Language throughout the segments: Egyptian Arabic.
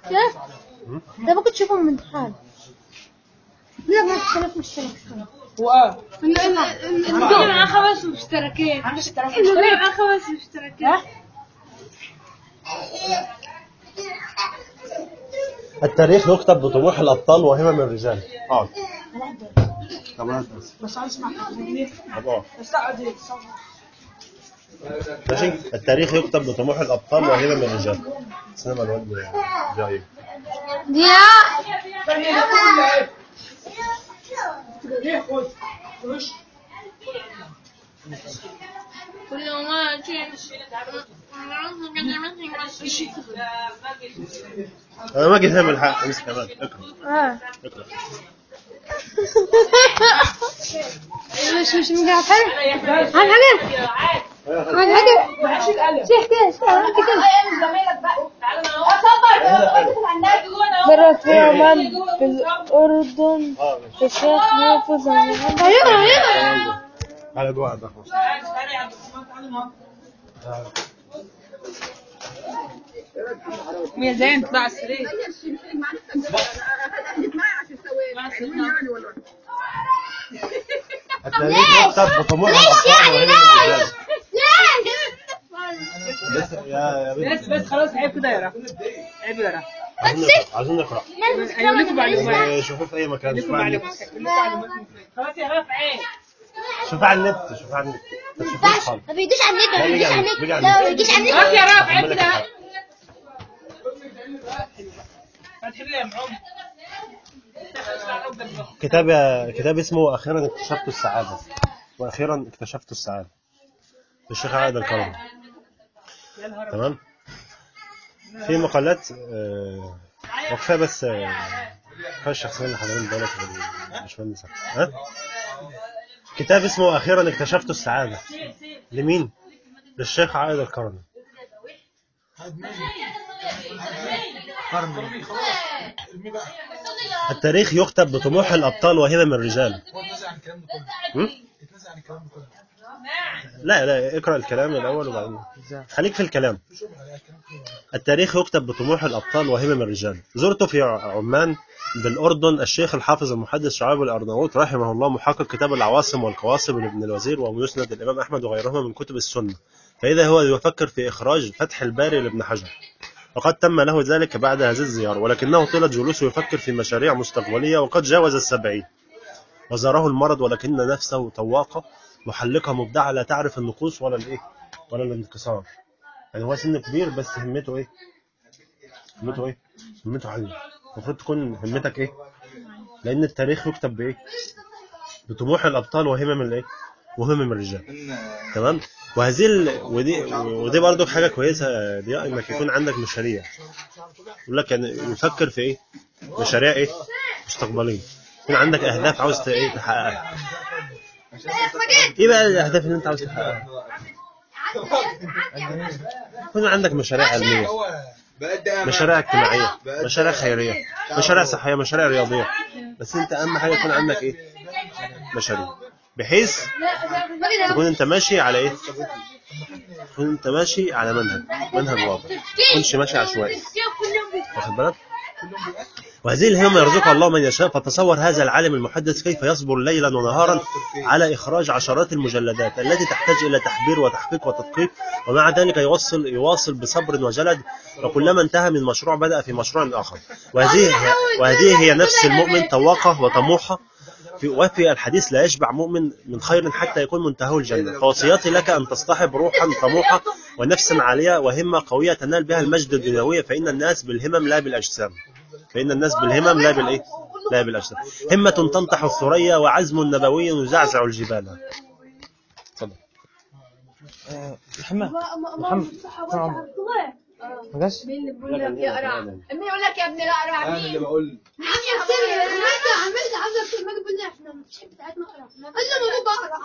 شوف ده ممكن تشوفه من الامتحان لا ما تختلف مشترك واه اللي معاه خمس مشتركين اللي معاه خمس مشتركين التاريخ يكتب بطموح الابطال وهمم الرجال اقعد طب أنا بس بس عايز اسمع كلمني طب اقعد بس اقعد ايه ماشي التاريخ يكتب بطموح الابطال وهمم الرجال سينما الواد جاي يا ايه خد خش كل ما انا ما اجي هنا بالحق امسك كمان اقرا اه اقرا مش مش مقاعد حلو عن حاجة عن حاجة وحش القلم شيخ كده شيخ عملت كده مرت في عمان في الأردن اه ماشي الشيخ نافذ عن ايوه ايوه على جوع ده خلاص ميزان تطلع السرير التاريخ يكتب بطموح الابطال وهمم الرجال بس يا يا بس بنت بس خلاص عيب كده يا رح عيب يا رح عايزين نقرا عايزين نقرا ايوه لكم معلومات آه، شوفوا في اي مكان لكم شوفوا على النت معلومات لكم معلومات خلاص يا رف عيب شوفوا على النت شوفوا على النت ما تشوفوش خالص ما بيجيش على النت ما لا، بيجيش بيجي على على النت بيجي على لا ما النت. بيجيش على خلاص النت يا رف عيب عمال كده أقرأ. فتح لي يا معوم كتاب كتاب اسمه اخيرا اكتشفت السعاده واخيرا اكتشفت السعاده للشيخ عائد الكرم تمام في مقالات آه، وكفايه بس آه، كفايه الشخصيه اللي حضرين دولت والباشمهندس ها كتاب اسمه اخيرا اكتشفت السعاده لمين؟ للشيخ عائد الكرمي التاريخ يكتب بطموح الابطال وهمم الرجال هم؟ لا لا اقرا الكلام الاول وبعدين خليك في الكلام التاريخ يكتب بطموح الابطال وهمم الرجال زرت في عمان بالاردن الشيخ الحافظ المحدث شعيب الارناؤوط رحمه الله محقق كتاب العواصم والقواصم لابن الوزير ومسند الامام احمد وغيرهما من كتب السنه فاذا هو يفكر في اخراج فتح الباري لابن حجر وقد تم له ذلك بعد هذه الزيارة ولكنه طيلة جلوسه يفكر في مشاريع مستقبلية وقد جاوز السبعين وزاره المرض ولكن نفسه طواقة محلقة مبدعة لا تعرف النقوص ولا الايه ولا الانكسار يعني هو سن كبير بس همته ايه همته ايه همته عالية المفروض تكون همتك ايه لان التاريخ يكتب بايه بطموح الابطال وهمم الايه وهمم الرجال تمام وهذه ال... ودي ودي برضو حاجه كويسه دي انك يكون عندك مشاريع يقول لك يعني يفكر في ايه مشاريع ايه مستقبليه يكون عندك اهداف عاوز ت- ايه تحققها ايه بقى الاهداف اللي انت عاوز تحققها يكون عندك مشاريع علميه مشاريع اجتماعيه مشاريع خيريه مشاريع صحيه مشاريع رياضيه بس انت اهم حاجه يكون عندك ايه مشاريع بحيث تكون انت ماشي على ايه تكون انت ماشي على منهج منهج واضح ما تكونش ماشي عشوائي واخد بالك وهذه الهمة يرزقها الله من يشاء فتصور هذا العالم المحدث كيف يصبر ليلا ونهارا على إخراج عشرات المجلدات التي تحتاج إلى تحبير وتحقيق وتدقيق ومع ذلك يوصل يواصل بصبر وجلد وكلما انتهى من مشروع بدأ في مشروع آخر وهذه وهذه هي نفس المؤمن طواقة وطموحة في وفي الحديث لا يشبع مؤمن من خير حتى يكون منتهى الجنة فوصيتي لك أن تصطحب روحا طموحة ونفسا عالية وهمة قوية تنال بها المجد الدنيوي فإن الناس بالهمم لا بالأجسام فإن الناس بالهمم لا بالإيه؟ لا بالأجسام همة تنطح الثريا وعزم نبوي يزعزع الجبال اتفضل محمد محمد نعم ما جاش مين اللي بيقول لك يا قرع مين يقول لك يا ابن القرع انا اللي بقول مين يا سيدي عملت عملت عملت ما بيقول لي احنا مش بتاعتنا قرع قال له ما بقرا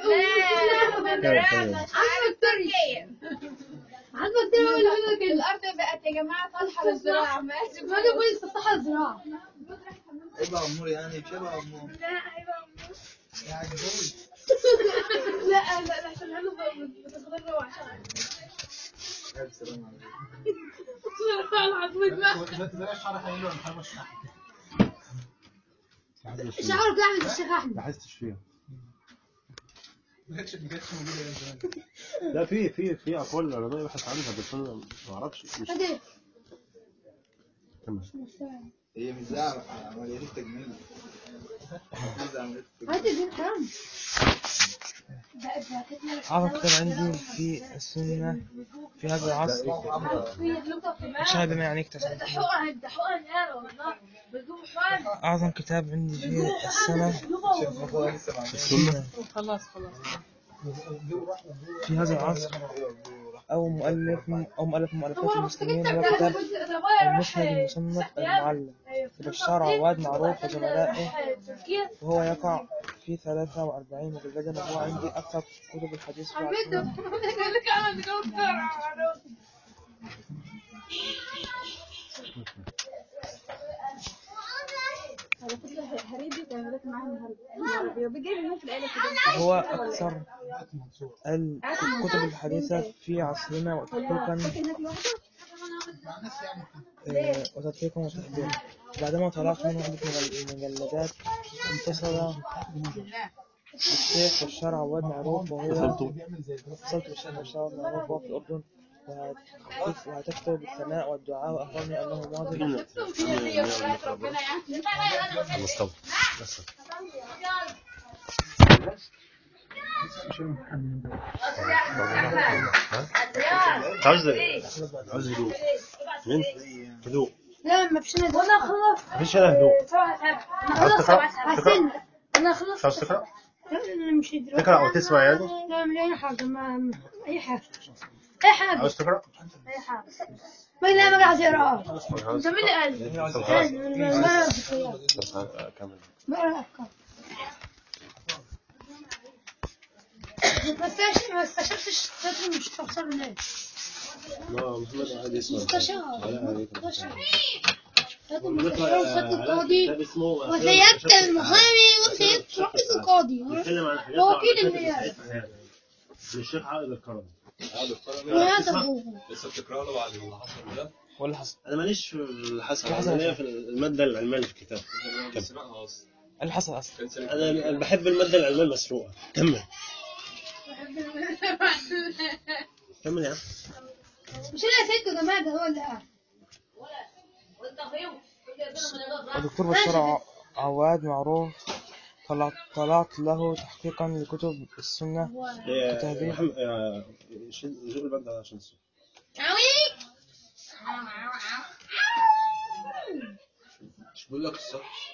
عملت تركيا عملت تركيا ولا لك الارض بقت يا جماعه صالحه للزراعه ماشي ما انا بقول صالحه للزراعه شبه امور يعني شبه امور لا لا لا عشان انا بتتغرب وعشان شعرك احمد الشيخ احمد لاحظتش فيها لا في في في اقوال العلماء يبحث عنها بس انا ما اعرفش مش هدي كمل. هي مش زعرة عملية التجميل مش عملية التجميل هدي دي حرام أعظم كتاب عندي في السنة في هذا العصر شاهد بما يعنيك تسمع أعظم كتاب عندي في السنة السنة خلاص خلاص في هذا العصر أو مؤلف أو مؤلف من مؤلفات المسلمين هو كتاب المسند المصنف المعلم لبشار عواد معروف وزملائه وهو يقع في 43 مجلدا وهو عندي أكثر كتب الحديث في عصرنا وهو أكثر الكتب الحديثة في عصرنا وتحقيقا آه، وتدقيقا وتحضيرا بعدما طلعت منه عدة مجل- مجلدات انتصر الشيخ بشار عواد معروف وهو اتصلت بالشيخ بشار عواد معروف وهو في الأردن وهتكتب- وهتكتب بالثناء والدعاء وأخبرني أنه ماضي مصطفى بس عاوز عاوز هدوء مين؟ هدوء لا ما فيش انا وانا خلصت مفيش انا هدوء عاوز تقرا؟ حسن انا خلصت مش عاوز تقرا؟ انا مش دلوقتي تقرا او تسمع يعني؟ لا من اي حاجه ما اي حاجه اي حاجه عاوز تقرا؟ اي حاجه ما لا ما قاعد يقرا عاوز انت مين اللي قال طب خلاص أنا ما- ما أعرف الكلام. طب كمل ما أعرف الأفكار. ما استش- ما استشرتش تدري مش تخسر ليه ما محمد عادي يسمع مستشار علاء عليك. مستشار تدري نقرأ مستشار وسيادة علاء القاضي كتاب اسمه وسيادة المحامي وسيادة رئيس القاضي بيتكلم عن حاجات وكيل وعلاقات النيابة. الإسعاف. للشيخ عادل الكرم وهذا هو لسه بتقرا له بعد اللي حصل ده ولا حصل انا ماليش في الحسن في حسن انا ليا في الماده العلميه اللي في الكتاب كمل. سمعها اصلا اللي حصل أصلا انا أنا بحب الماده العلميه المسروقه كمل كمل يا عم مش انا يا ست يا جماعه ده هو اللي قال الدكتور بشار ع- عواد معروف طلعت, طلعت له تحقيقا لكتب السنة يا كتابين. محمد يا شيل شيل البند ده عشان الصوت مش بقول لك الصح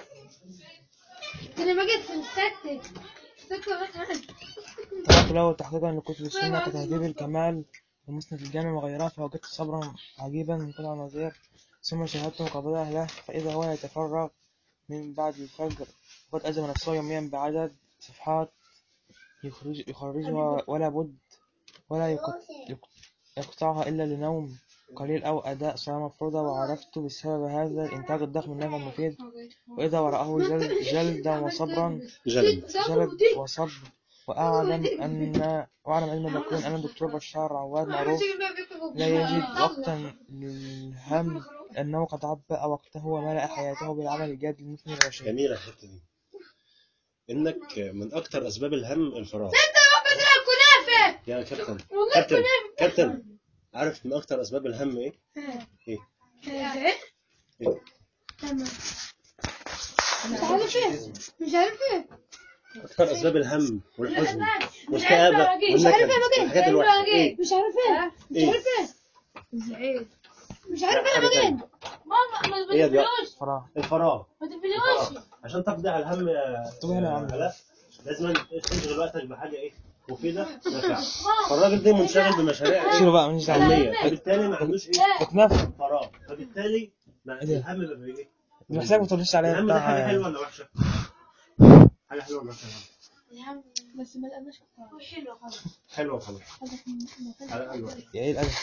انا ما جيت في الست ست مثلا طلعت له تحقيقا لكتب السنة كتهذيب الكمال ومسند الجامع وغيرها فوجدت صبرا عجيبا من قطع النظير ثم شاهدت مقابلة له فإذا هو يتفرغ من بعد الفجر وقد ألزم نفسه يوميا بعدد صفحات يخرج يخرجها ولا بد ولا يقط- يق- يقطعها إلا لنوم قليل أو أداء صلاة مفروضة وعرفت بسبب هذا الإنتاج الضخم النافع المفيد وإذا وراءه جلد جلدا وصبرا جلد جلد وصبر وأعلم أن وأعلم علم اليقين أن الدكتور بشار عواد معروف لا يجد وقتا للهم لأنه قد عبأ وقته وملأ حياته بالعمل الجاد المثمر الرشيد جميله الحته دي انك من اكتر اسباب الهم الفراغ كنافه يا كابتن والله كابتن كنافه كابتن عارف من اكتر اسباب الهم ايه؟ ايه؟ ايه ايه؟ تمام مش عارف ايه مش عارف ايه اكتر اسباب الهم والحزن مش والكآبة عارف ايه والنكد مجد والحاجات الوحشة ايه؟ مش عارف ايه مش إيه؟ عارف ايه مش عارف ايه حاجة مجد تانية. ماما ما ايه دي؟ فراغ الفراغ ما تفيدوش عشان تفضي على الهم يا طب هنا يا عم. علاء لازم تشغل وقتك بحاجه ايه مفيده نافعه فالراجل ده منشغل بمشاريع شيلوا ايه بقى ماليش دعوة علميه فبالتالي ما عندوش ايه بتنافس فراغ فبالتالي ما إيه ده؟ الهم ما بي ايه محتاج ما تقوليش عليا الهم ده حاجه بتاع حلوه ولا وحشه؟ حاجه حلوه ولا وحشه؟ بس ما لقناش حلو خالص حلوه خلاص على ايوه يا ايه الأدب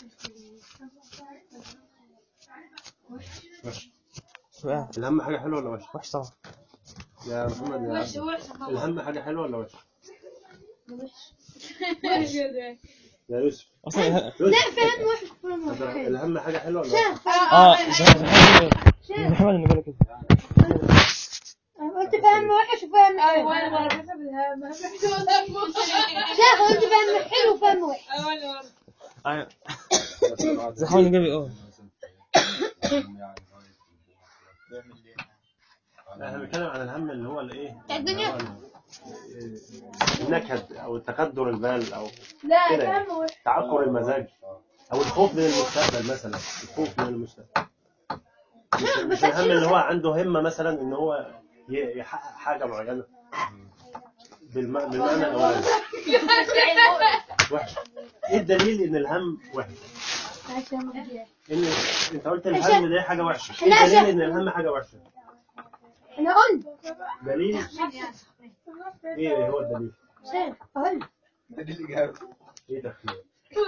ماشي شو بقى الهم حاجه حلوه ولا وحشه؟ وحش طبعا يا محمد يا عبد. وحشه خالص الهم حاجه حلوه ولا وحشه؟ يا يوسف اصلا يوسف لا فهم وحش فهم وحش الهم حاجه حلوه ولا لا؟ شيخ اه زي محمد اللي بالك كده قلت فهم وحش وفهم حلو شيخ قلت فهم حلو وفهم وحش ايوه زي محمد النبي اه لا احنا بنتكلم عن الهم اللي هو الايه؟ بتاع الدنيا. اللي هو ال- النكد او التكدر البال او لا كده يعني. فهم وحش تعكر المزاج او الخوف من المستقبل مثلا الخوف من المستقبل مش, مش الهم اللي هو عنده همه مثلا ان هو ي- يحقق حاجه معينه بالم... بالمعنى الاولاني وحش ايه الدليل ان الهم وحش؟ ان انت قلت الهم ده حاجه وحشه ايه الدليل ان الهم حاجه وحشه؟ انا قلت دليل ايه هو الدليل؟ شيخ قلت ده دي الإجابة ايه تخيل؟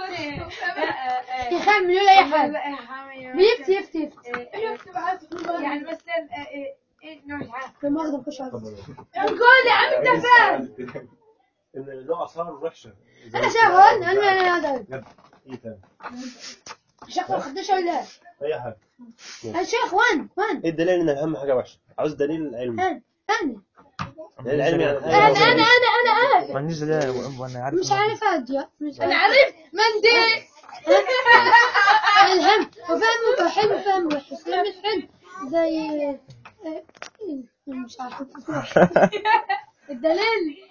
يخمن ولا اي حاجه بيفتي يفتي يفتي يعني مثلا ايه نوع لما اخذ الخش على نقول يا عم انت فاهم ان له اثار وحشه زي- انا شيخ قلت انا انا هذا ايه تاني؟ شيخ ما خدش ولا اي حاجه انا شيخ وين وين ايه الدليل ان الهم حاجه وحشه؟ عاوز دليل علمي انا انا دليل علمي يعني انا انا انا انا انا ماليش دليل وانا عارف مش عارف هادية مش انا عارف عارف مندي الهم وفهم حلو وفهم وحش فهم حلو زي آه، مش عارفة الدليل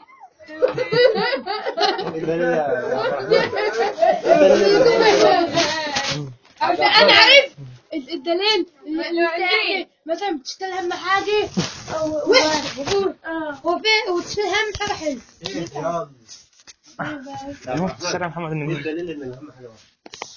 ايه الدليل يا عبد الرحمن؟ ايه الدليل انا عارف الدليل اللي مثلا بتشتغل هم حاجة وحش وفي وتشتغل هم حاجة حلوة المهم في الشارع محمد ايه النبي الدليل ان الهم حاجه وحشه؟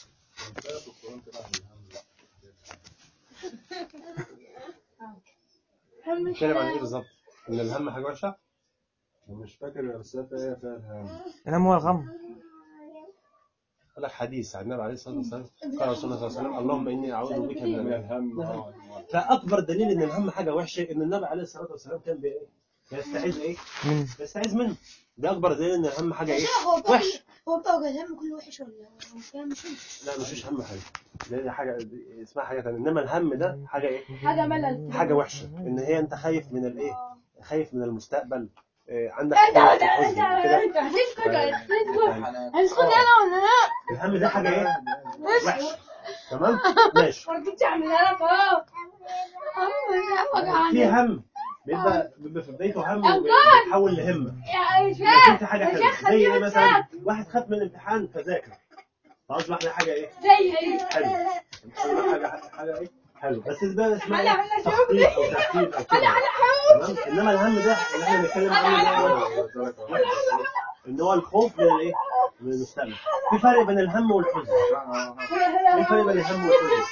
بنتكلم عن ايه بالظبط؟ ان الهم حاجه وحشه؟ مش فاكر الرسالة ايه فيها الهم الهم هو الغم قال لك حديث عن النبي عليه الصلاه والسلام قال رسول الله صلى الله عليه وسلم اللهم اني اعوذ بك من من الهم الهم اه فاكبر دليل ان الهم حاجه وحشه ان النبي عليه الصلاه والسلام كان بايه؟ يستعيذ ايه؟ من يستعيذ منه ده اكبر دليل ان الهم حاجه ايه؟ هو بقى وحش هو بقى الهم كله وحش ولا هو فاهم مش لا مفيش هم حاجه ده دي حاجه دي اسمها حاجه ثانيه انما الهم ده حاجه ايه؟ حاجه ملل حاجه وحشه ان هي انت خايف من الايه؟ خايف من المستقبل إيه، عندك خوف وحزن كده هنسكت انا ولا لا؟ الهم ده حاجه ايه؟ وحش تمام؟ ماشي ما رضيتش اعملها لك اهو في هم بيبقى بيبقى في بدايته هم وبيتحول لهمه يا لكن في حاجه يا حلوه شيخ زي ايه خلينا مثلا واحد خاف من الامتحان فذاكر فاصبح ده حاجه ايه؟ زي حلو أصبح حاجه حاجه ايه؟ حلو بس ده اسمها ايه؟ تخطيط او تفكير او كده تمام انما الهم ده اللي احنا بنتكلم عنه ده هو ان هو الخوف من الايه؟ من المستقبل في فرق بين الهم والحزن ايه الفرق بين الهم والحزن؟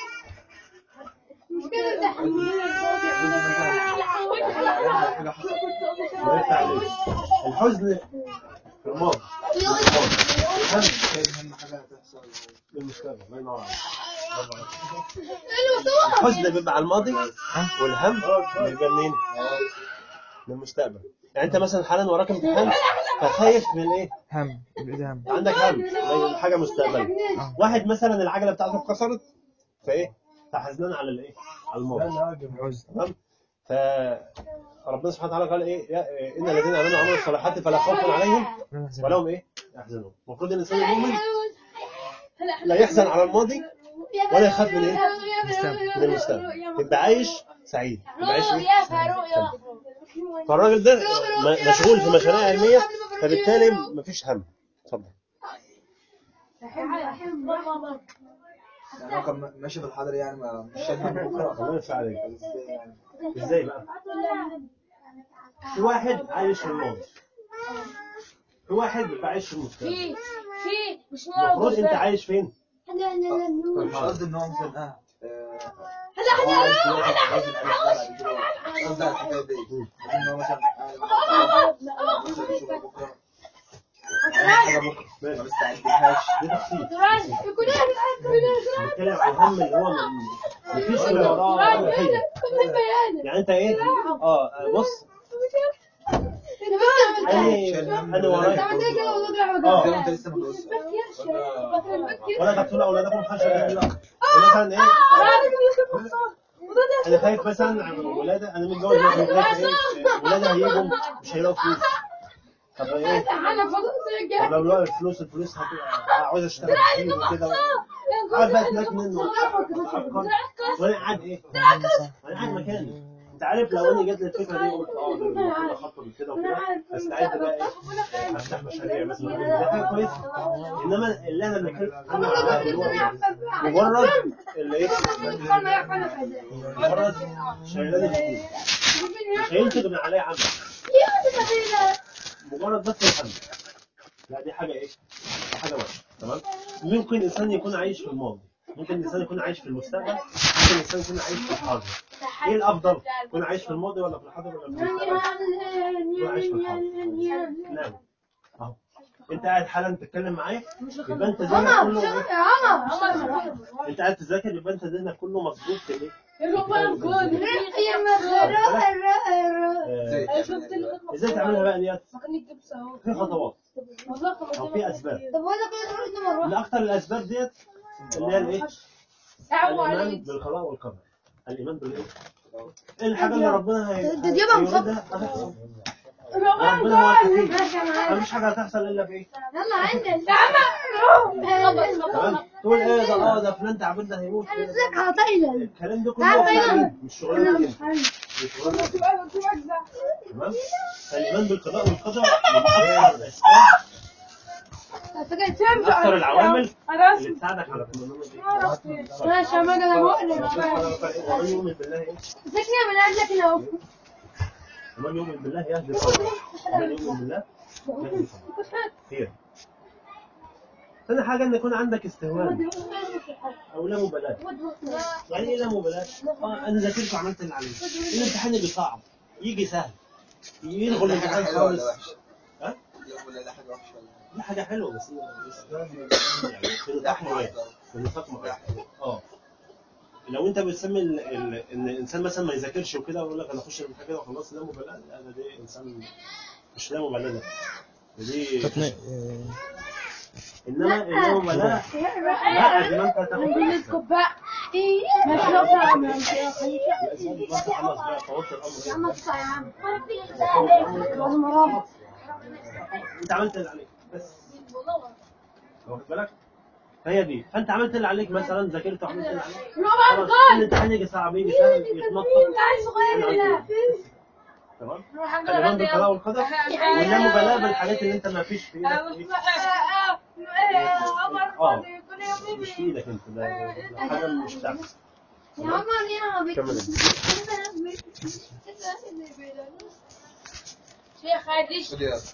حاجة حصلت الله يفتح عليك الحزن في الماضي الهم كان هم حاجة هتحصل للمستقبل الله ينور عليك الحزن بيبقى على الماضي والهم بيبقى منين؟ من المستقبل يعني انت مثلا حالا وراك امتحان فخايف من ايه؟ هم الإيد هم عندك هم من حاجه مستقبليه واحد مثلا العجله بتاعته اتكسرت فايه؟ فحزنان على الايه؟ على الماضي الحزن تمام؟ فربنا سبحانه وتعالى قال ايه؟ يا- إيه، ان الذين امنوا وعملوا الصالحات فلا خوف عليهم ولهم ايه؟ يحزنون المفروض ان الانسان المؤمن لا يحزن على الماضي ولا يخاف من ايه؟ من المستقبل يبقى عايش سعيد يبقى عايش ايه؟ يا فاروق يا فالراجل ده م- مشغول في مشاريع علميه فبالتالي مفيش هم اتفضل يعني هو كان ماشي بالحضر يعني ما مش شايل هم بكرة الله يفتح عليك ازاي يعني ازاي بقى؟ في واحد عايش في الماضي في واحد بيبقى عايش في المستقبل في في مش المفروض انت عايش فين؟ مش قصدي ان هو مثلا قاعد هلا هلا هلا قصدي على الحكايه دي ان هو مثلا قاعد مثلا يشوف بكره عامل حاجه بكره ما بيستعدلهاش دي تخطيط بنتكلم عن الهم اللي هو م- مفيش من وراه ولا حاجه يعني انت ايه؟ اه بص انا انا ورايا اه ده انت لسه متجوز ولا تقتلوا اولادكم خشيه الله مثلا ايه انا خايف مثلا على ولاده انا متجوز مثلا خايف ايه ولاده هيجوا مش هيلاقوا فلوس طب ايه طب لو لقوا الفلوس الفلوس هتبقى عاوز اشتغل كتير وكده قاعد بقى اتنكمن واتعكر وانا قاعد ايه؟ وانا قاعد مكاني انت عارف لو انا جات لي الفكره دي قلت اه ده المفروض اخطط كده وكده استعد بقى ايه افتح مشاريع مثلا دي حاجه كويسه انما اللي انا بتكلم عنه اللي هو ايه مجرد اللي ايه مجرد شيلان الفلوس مش هينتج من عليه عمل مجرد بس الحمل لا دي حاجه ايه؟ دي حاجه وحشه تمام ممكن انسان يكون عايش في الماضي ممكن انسان يكون عايش في المستقبل ممكن انسان يكون عايش في الحاضر ايه الافضل؟ يكون عايش في الماضي ولا في الحاضر ولا في المستقبل؟ يكون عايش في الحاضر نعم اهو انت قاعد حالا تتكلم معايا يبقى انت ذهنك كله ايه؟ انت قاعد تذاكر يبقى انت ذهنك كله مظبوط في الايه؟ آه، ازاي تعملها بقى ديت؟ في خطوات او في اسباب من اكتر الاسباب ديت اللي هي الايه؟ الايمان بالقضاء والقدر الايمان بالايه؟ ايه الحاجه اللي ربنا هي ده دي بقى هيوردها هتحصل ربنا هو الحكيم مفيش حاجه هتحصل الا بايه؟ يلا عندك تمام تقول ايه ده اه ده فلان تعبان ده هيموت ازيك يا تايلاند الكلام ده كله بتاع مين؟ مش شغلانه انت مش شغلانه تمام فالايمان بالقضاء والقدر من اكثر الاسباب من اكثر العوامل اللي تساعدك على البرنامج دي ماشي يا مجد انا مؤمن ومن يؤمن بالله ايه؟ سكنة من اجلك لو ومن يؤمن بالله يهدي قلبه ومن يؤمن بالله يهدي قلبه هي ثاني حاجة إن يكون عندك استهوان أو لا مبالاة يعني إيه لا مبالاة؟ آه أنا ذاكرت وعملت اللي عليا الامتحان اللي صعب يجي سهل يلغوا ده حاجه الامتحان حلوه خالص ولا وحشه؟ ها؟ لا ولا ده حاجه وحشه ولا دي حاجة حلوة بس هي يعني في لا نطاق حلوه معين في نطاق معين اه لو انت بتسمي ال- ال- ان الانسان مثلا ما يذاكرش وكده ويقول لك انا اخش الامتحان كده وخلاص لا مبالاه لا ده دي انسان مش لا مبالاه ده دي تقنية آه، انما اللا مبالاه لا دي ما انت تاخد بالك. بقى ماشي لو تعمل لا، زي ما انت خلاص بقى فوضت الامر يا عم انت عملت اللي عليك بس واخد بالك فهي دي فانت عملت اللي عليك مثلا ذاكرت وعملت اللي عليك خلاص الامتحان يجي صعب يجي سهل يتنطط أنا عملت إيه؟ تمام الايمان بالقضاء والقدر واللا مبالاه بالحاجات اللي انت ما فيش في ايدك ايه اه مش في ايدك انت ده ده حاجه مش بتاعتك يا عمر يا كمل شيخ هادي خد يلا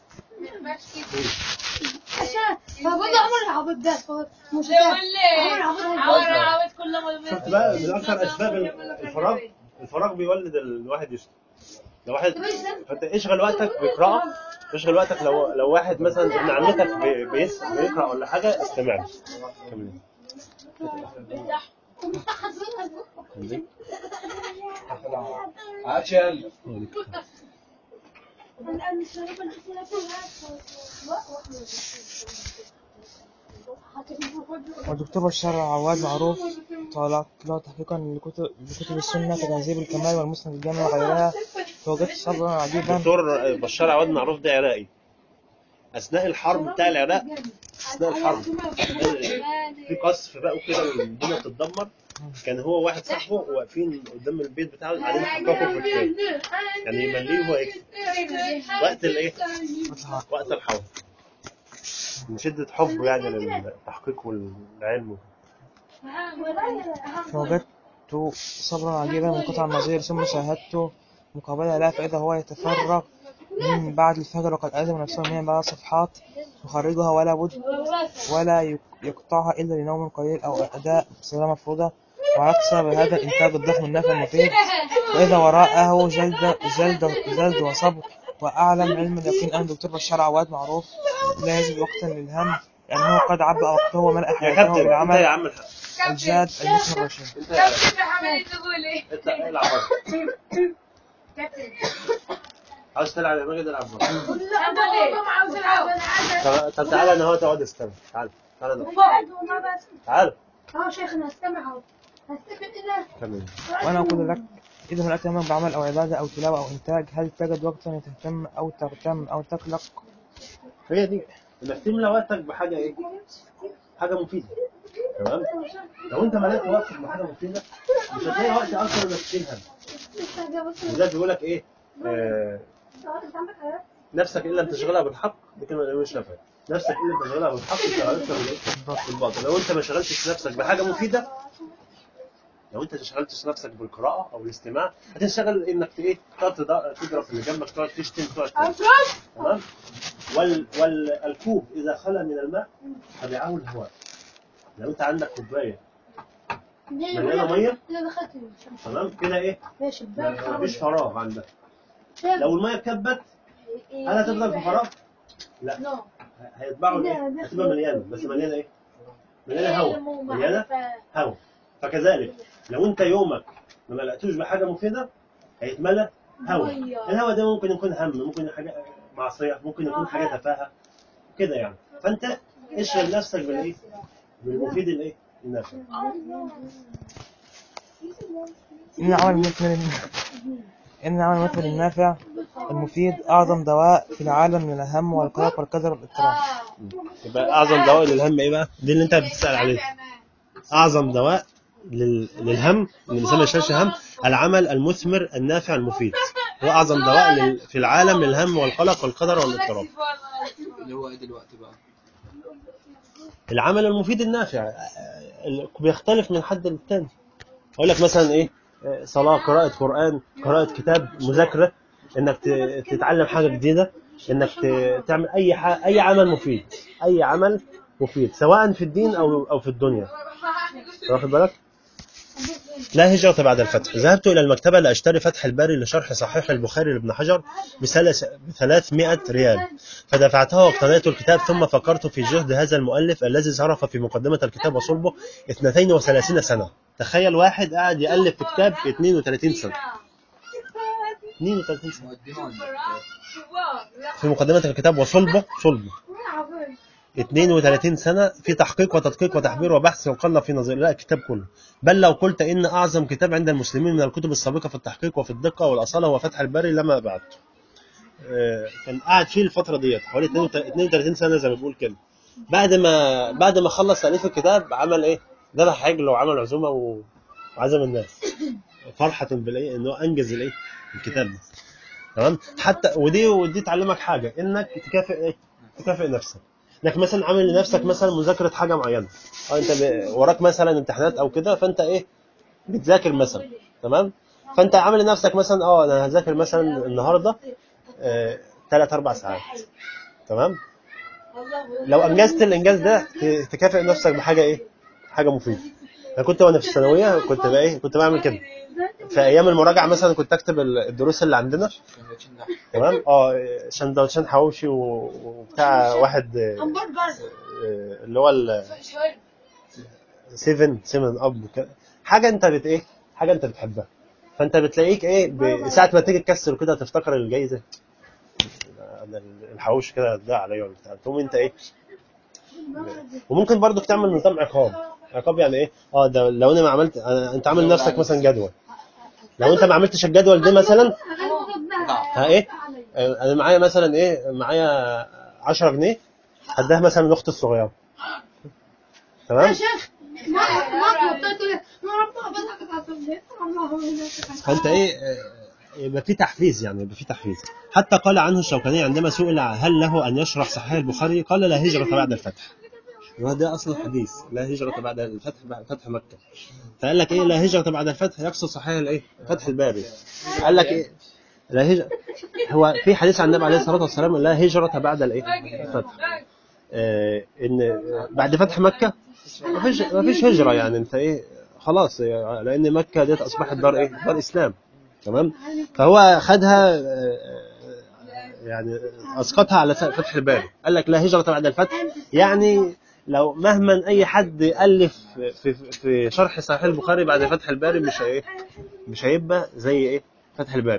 عشان فبقول عمر العبد ده فهو مش ولا عمر عور العبد عاود كل ما شفت بقى من اكثر اسباب الفراغ الفراغ بيولد الواحد يشتغل لو واحد فانت اشغل وقتك بقراءة اشغل وقتك لو لو واحد مثلا ابن عمتك بي- بيس- بيقرا ولا حاجه استمع له كمل. كمل. عشان والدكتور بشار عواد معروف طالع له تحقيقا لكتب, لكتب السنة كتهذيب الكمال والمسند الجامع وغيرها فوجدت صبرا عجيبا الدكتور بشار عواد معروف ده عراقي اثناء الحرب بتاع العراق اثناء الحرب في قصف بقى وكده والدنيا بتتدمر كان هو واحد صاحبه واقفين قدام البيت بتاعه قاعدين يحققوا في كتاب يعني يمليه وهو يكتب وقت الايه؟ وقت الحرب من شدة حبه يعني للتحقيق والعلم فوجدت صبرا عجيبا من قطع النظير ثم شاهدت مقابلة لا فإذا هو يتفرغ من بعد الفجر وقد ألزم نفسه من بعض صفحات يخرجها ولا بد ولا يك- يقطعها إلا لنوم قليل أو أداء صلاة مفروضة وعرفت سبب هذا الإنتاج الضخم النافع المفيد وإذا وراءه جلد جلد جلد وصبر وأعلم علم اليقين أن الدكتور بشار عواد معروف لا يجد وقتا للهم لأنه قد عبأ وقته وملأ يا حياته كابتن انت يا بالعمل عم الحاج الجاد المسلم الرشيد انت يا حمد تقولي انت العب بره. عاوز تلعب يا ماجد العب بره لا بابا عاوز العب انا عايز طب طب تعالى انا هو تقعد استمع تعالى تعالى نقعد. تعالى اه شيخنا استمع اهو هستفيد اذا كمل وأنا أقول لك إذا ملأت يومك بعمل أو عبادة أو تلاوة أو إنتاج هل تجد وقتا لتهتم أو تهتم أو تقلق هي دي انك تملى وقتك بحاجه ايه؟ حاجه مفيده تمام؟ لو انت مليت وقتك بحاجه مفيده مش هتلاقي وقت اصلا انك تشيل هم وده بيقول لك ايه؟ آه نفسك ان لم تشغلها بالحق دي كلمه مش نافعه نفسك ان لم تشغلها بالحق شغلتها بالايه؟ بالباطل لو انت ما شغلتش نفسك بحاجه مفيده لو انت شغلتش نفسك بالقراءه او الاستماع هتشتغل انك ت- ايه تقعد تض- تضرب في اللي جنبك تقعد تشتم تقعد تقول. تمام وال والكوب اذا خلى من الماء تبعه الهواء لو انت عندك كوبايه مليانه ميه اذا دخلت تمام كده ايه ماشي ما فيش فراغ عندك لو الميه اتكبت هل هتفضل في فراغ؟ لا نو هيتبعوا الايه؟ هتبقى مليانه بس مليانه ايه؟ مليانه هواء مليانه هواء فكذلك لو انت يومك ما ملأتوش بحاجه مفيده هيتملى هواء الهواء ده ممكن يكون هم ممكن يكون حاجه معصيه ممكن يكون حاجه تفاهه كده يعني فانت اشغل نفسك بالايه؟ بالمفيد الايه؟ النافع إن العمل المثمر إن العمل المثمر النافع المفيد أعظم دواء في العالم من الهم والقلق والكدر والاضطراب يبقى اعظم دواء للهم ايه بقى؟ دي اللي انت بتسال عليه اعظم دواء لل... للهم ان الانسان ما يشيلش هم العمل المثمر النافع المفيد هو اعظم دواء لل... في العالم للهم والقلق والقدر والاضطراب اللي هو ايه دلوقتي بقى؟ العمل المفيد النافع ال- بيختلف من حد للتاني اقول لك مثلا ايه آه، صلاه قراءه قران قراءه كتاب مذاكره انك ت- تتعلم حاجه جديده انك ت- تعمل اي ح... اي عمل مفيد اي عمل مفيد سواء في الدين او او في الدنيا واخد بالك لا هجرة بعد الفتح ذهبت إلى المكتبة لأشتري فتح الباري لشرح صحيح البخاري لابن حجر بثلاث- بثلاثمائة ريال فدفعتها واقتنيت الكتاب ثم فكرت في جهد هذا المؤلف الذي صرف في مقدمة الكتاب وصلبه 32 سنة تخيل واحد قاعد يألف في كتاب في 32 سنة 32 سنة مقدمة ولا في مقدمة الكتاب وصلبه صلبه 32 سنة في تحقيق وتدقيق وتحبير وبحث وقلنا في نظير لا الكتاب كله بل لو قلت إن أعظم كتاب عند المسلمين من الكتب السابقة في التحقيق وفي الدقة والأصالة هو فتح الباري لما بعد آه، كان قاعد فيه الفترة ديت حوالي 32 سنة زي ما بقول كده بعد ما بعد ما خلص تأليف الكتاب عمل إيه؟ ذبح عجل وعمل عزومة و- وعزم الناس فرحة بالإيه؟ إنه أنجز الإيه؟ الكتاب ده تمام حتى ودي ودي تعلمك حاجة إنك تكافئ إيه؟ تكافئ نفسك انك مثلا عامل لنفسك مثلا مذاكره حاجه معينه او انت ب... وراك مثلا امتحانات او كده فانت ايه بتذاكر مثلا تمام فانت عامل لنفسك مثلا اه انا هذاكر مثلا النهارده ثلاث اربع ساعات تمام لو انجزت الانجاز ده ت- تكافئ نفسك بحاجه ايه حاجه مفيده انا كنت وانا في الثانويه كنت بقى ايه كنت بعمل كده في ايام المراجعه مثلا كنت اكتب ال- الدروس اللي عندنا سندوتشين ده تمام اه سندوتشين حواوشي و- وبتاع واحد آه، آه، اللي هو ال 7 7 اب وكده. حاجه انت بت ايه حاجه انت بتحبها فانت بتلاقيك ايه ب- ساعه ما تيجي تكسر كده تفتكر الجايزه أنا الحواوشي كده ده عليا ولا بتاع تقوم انت ايه وممكن برضو تعمل نظام عقاب عقاب يعني ايه اه ده لو انا ما عملت أنا انت عامل لنفسك مثلا جدول لو انت ما عملتش الجدول ده مثلا ها ايه آه، انا معايا مثلا ايه معايا 10 جنيه هديها مثلا لاختي الصغيره تمام شيخ ما ما قلت له ما ربنا بدك تعصبني الله فانت ايه آه، يبقى في تحفيز يعني يبقى في تحفيز حتى قال عنه الشوكاني عندما سئل هل له ان يشرح صحيح البخاري قال لا هجرة بعد الفتح وهذا اصل حديث لا هجرة بعد الفتح بعد فتح مكة فقال لك ايه لا هجرة بعد الفتح يقصد صحيح الايه فتح الباري قال لك ايه لا هجرة هو في حديث عن النبي عليه الصلاة والسلام لا هجرة بعد الايه الفتح آه ان بعد فتح مكة ما فيش ما فيش هجرة يعني انت ايه خلاص إيه، لان مكة ديت اصبحت دار ايه دار اسلام تمام فهو خدها آه، آه، يعني اسقطها على فتح الباري قال لك لا هجرة بعد الفتح يعني لو مهما اي حد الف في في شرح صحيح البخاري بعد فتح الباري مش هي مش هيبقى زي ايه فتح الباري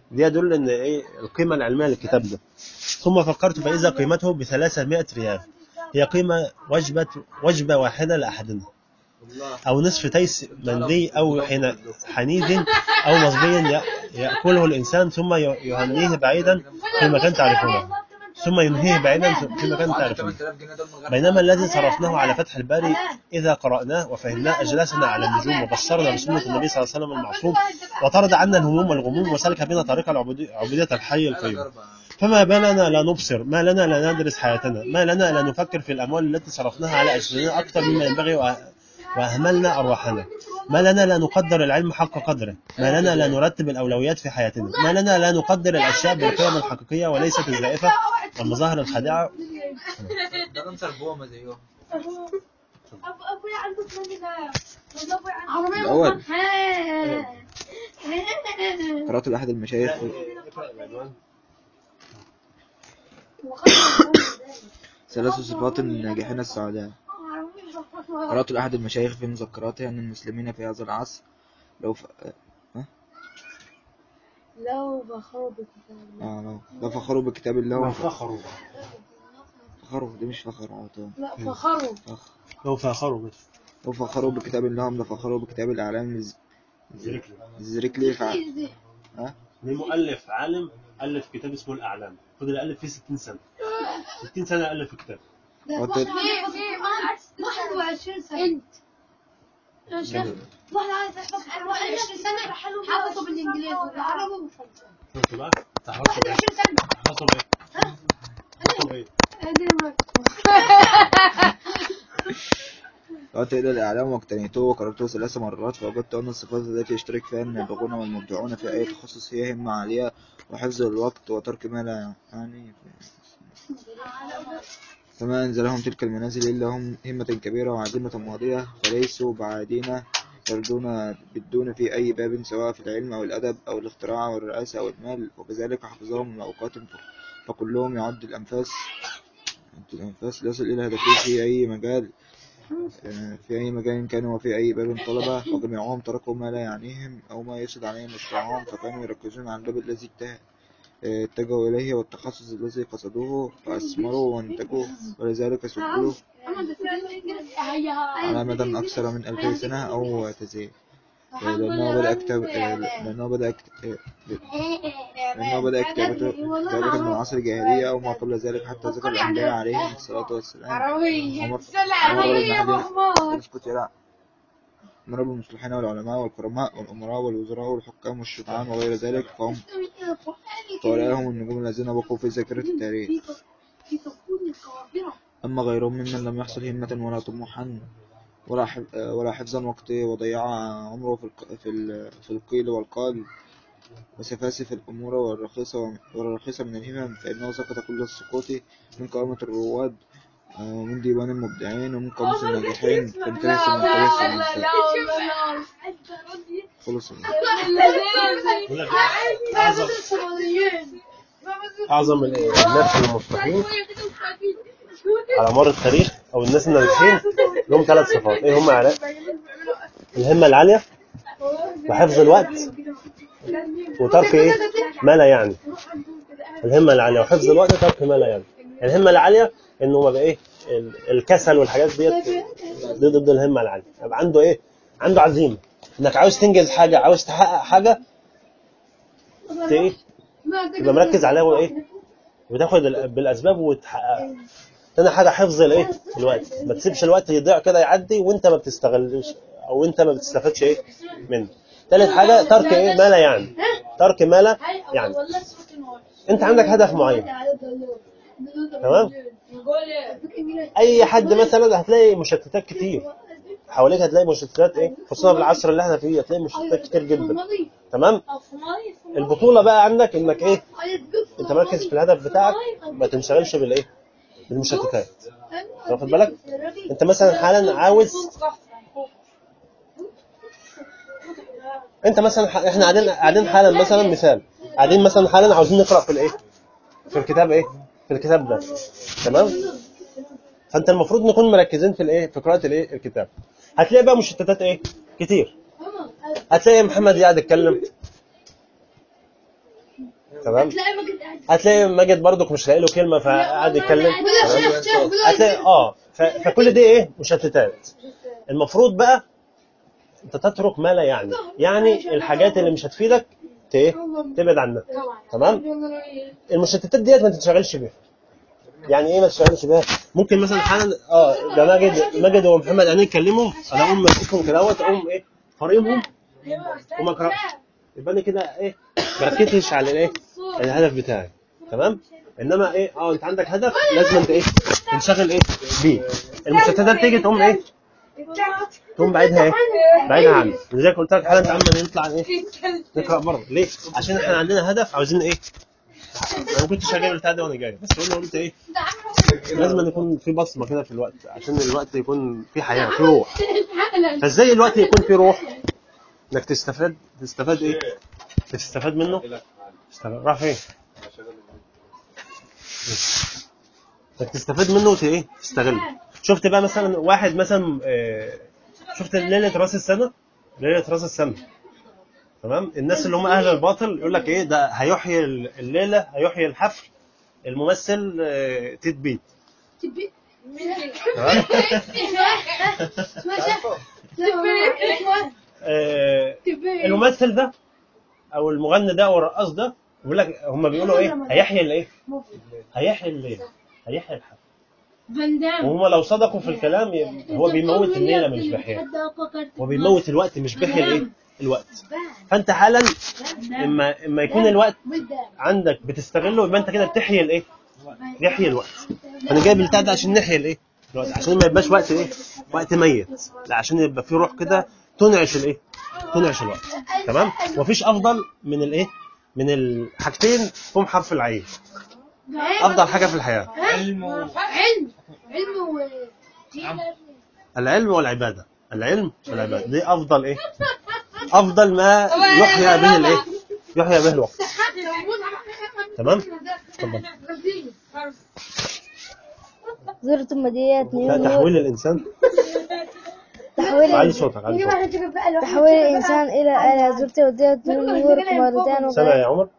دي يدل ان ايه القيمه العلميه للكتاب ده ثم فكرت فاذا قيمته ب 300 ريال هي قيمه وجبه وجبه واحده لاحدنا او نصف تيس مندي او حين حنيذ او مصبي ي- ياكله الانسان ثم ي- يهنيه بعيدا في مكان تعرفونه ثم ينهيه بعيدا في مكان تعرفونه 8000 جنيه دول من غير بينما الذي صرفناه على فتح الباري إذا قرأناه وفهمناه أجلسنا على النجوم وبصرنا بسنة النبي صلى الله عليه وسلم المعصوم وطرد عنا الهموم والغموم وسلك بنا طريق العبودية عبودية الحي القيوم فما بالنا لا نبصر ما لنا لا ندرس حياتنا ما لنا لا نفكر في الأموال التي صرفناها على أجسادنا أكثر مما ينبغي وأ- وأهملنا أرواحنا ما لنا لا نقدر العلم حق قدره ما لنا لا نرتب الأولويات في حياتنا ما لنا لا نقدر الأشياء بالقيم الحقيقية وليست الزائفة والمظاهر الخادعة ده كانسر بوما زيهم ابوي عنده ثمانية ابوي عنده عربية الأول. مصنع. قرأت لأحد المشايخ ثلاث صفات الناجحين السعداء قرأت لأحد المشايخ في مذكراته أن المسلمين في هذا العصر لو ف... لو بخرب الكتاب آه لو لو فخروا بكتاب الله فخروا فخروا دي مش فخر عطان لا فخروا فخ لو فخروا بس لو فخروا بكتاب الله لفخروا بكتاب الأعلام الز- الزركلي فع... ها من مؤلف عالم ألف كتاب اسمه الأعلام فضل ألف فيه 60 سنة 60 سنة ألف كتاب قلت- في في 21 سنة انت يا شيخ واحد عايز يحفظ 21 سنة حفظه بالانجليزي والعربي والفرنسي شفت بقى تحفظوا إيه 21 سنة تحفظوا إيه تحفظوا إيه قرأت إلى الإعلام واقتنيته وقرأته ثلاث مرات فوجدت أن الصفات التي يشترك فيها النابغون والمبدعون في أي تخصص هي همة عالية وحفظ الوقت وترك ما لا يعني فما أنزلهم تلك المنازل إلا هم همة كبيرة وعزيمة ماضية فليسوا بعادين يردون بالدون في أي باب سواء في العلم أو الأدب أو الاختراع أو الرئاسة أو المال وكذلك حفظهم من أوقات فكلهم يعد الأنفاس يعد الأنفاس لا يصل إلى هدفه في أي مجال في أي مجال كانوا وفي أي باب طلبة وجميعهم تركوا ما لا يعنيهم أو ما يفسد عليهم مشروعهم فكانوا يركزون على الباب الذي ات- اتجهوا إليه والتخصص الذي قصدوه فأثمروا وانتجوا ولذلك سجلوا على مدى أكثر من ألفي سنة أو تزيد لأنه بدأ كتاب لأنه بدأ كت- لأنه بدأ كتابته كتابته من عصر الجاهلية أو ما قبل ذلك حتى ذكر الأنبياء عليهم الصلاة والسلام عربية عمر- سلام عمر عليك يا المهدي- محمود اسكت يا لا مر بالمصلحين والعلماء والكرماء والأمراء والوزراء والحكام والشجعان وغير ذلك فهم فأولئهم النجوم الذين بقوا في ذاكرة التاريخ في تكون الكوافرة أما غيرهم ممن لم يحصل همة ولا طموحا ولا حف- ولا حفظا وقت وضيع عمره في الق- في ال- في القيل والقال وسفاسف الأمور والرخيصة والرخيصة من الهمم فإنه سقط كل السقوط من قائمة الرواد آه، ومن ديوان المبدعين ومن قاموس الناجحين فانتهس من قياس الإنسان خلص يقول لك أعظم أعظم الناس المصلحين على مر التاريخ أو الناس الناجحين لهم ثلاث صفات إيه هم علاء الهمة العالية وحفظ الوقت وترك إيه ما لا يعني الهمة العالية وحفظ الوقت وترك ما لا يعني الهمة العالية إنه ما بقى إيه ال- الكسل والحاجات ديت دي ضد الهمة العالية يبقى عنده إيه عنده عزيمة إنك عاوز تنجز حاجة عاوز تحقق حاجة ت- إيه تبقى مركز عليها وايه وتاخد ال- بالاسباب وتحققها تاني حاجه حفظ الايه الوقت ما تسيبش الوقت يضيع كده يعدي وانت ما بتستغلش او انت ما بتستفادش ايه منه تالت حاجه ترك ايه ما لا يعني ترك ما لا يعني انت عندك هدف معين تمام اي حد مثلا هتلاقي مشتتات كتير حواليك هتلاقي مشتتات ايه خصوصا في العصر اللي احنا فيه هتلاقي مشتتات كتير جدا تمام البطوله بقى عندك انك ايه انت مركز في الهدف بتاعك ما تنشغلش بالايه بالمشتتات واخد بالك انت مثلا حالا عاوز انت مثلا ح- احنا قاعدين قاعدين حالا مثلا مثال قاعدين مثلا حالا عاوزين نقرا في الايه في الكتاب ايه في الكتاب ده تمام فانت المفروض نكون مركزين في الايه في قراءه الايه الكتاب هتلاقي بقى مشتتات ايه كتير هتلاقي محمد قاعد يتكلم تمام تلاقي ما كنت قاعد هتلاقي ماجد برضك مش لاقي له كلمه فقعد يتكلم ولا تمام؟ شيخ شيخ ولا هتلاقي اه ف... فكل دي ايه مشتتات المفروض بقى انت تترك ما لا يعني يعني الحاجات اللي مش هتفيدك ت- ايه تبعد عنها تمام المشتتات ديت ما تتشغلش بيها يعني ايه ما تشتغلش بيها ممكن مثلا حالا اه ده ماجد ماجد ومحمد انا يتكلموا انا اقوم ماسكهم كده اهوت اقوم ايه فارمهم وما اقراش يبقى انا كده ايه ما ركزتش على الايه الهدف بتاعي تمام انما ايه اه انت عندك هدف لازم انت ايه تنشغل ايه بيه المشتتات تيجي تقوم ايه تقوم بعيدها ايه بعيدها عنك لذلك قلت لك حالا تعالى نطلع ايه نقرا بره ليه عشان احنا عندنا هدف عاوزين ايه انا ما كنتش هجيب البتاع ده وانا جاي بس قلنا قلت ايه لازم يكون في بصمه كده في الوقت عشان الوقت يكون في حياه في روح فازاي الوقت يكون في روح انك تستفاد تستفاد ايه تستفاد منه تستفاد راح فين انك تستفاد منه وت ايه تستغله شفت بقى مثلا واحد مثلا آه، شفت ليله راس السنه ليله راس السنه تمام الناس اللي هم اهل الباطل يقول لك ايه ده هيحيي الليله هيحيي الحفل الممثل آه، تيت بيت تمام آه، الممثل ده او المغني ده او الرقاص ده بيقول لك هم بيقولوا ايه هيحيي الايه هيحيي الليل هيحيي الحفل فان دام وهم لو صدقوا في الكلام ي- هو بيموت الليله مش بيحييها هو بيموت الوقت مش بيحيي الايه الوقت فانت حالا اما اما يكون الوقت عندك بتستغله يبقى انت كده بتحيي الايه يحيي الوقت انا جايب البتاع ده عشان نحيي الايه الوقت عشان ما يبقاش وقت ايه وقت ميت لا عشان يبقى في روح كده تنعش الايه تنعش الوقت تمام ومفيش افضل من الايه من الحاجتين فيهم حرف العين افضل حاجه في الحياه علم و- علم علم و العلم والعباده العلم والعباده دي افضل ايه افضل ما يحيا به الايه يحيا به الوقت تمام اتفضل زرت مدينة لا نيويورك تحويل الانسان تحويل علي صوتك علي صوتك تحويل الإنسان إلى آلة زرت مدينة نيويورك مرتين سامع يا وغير عمر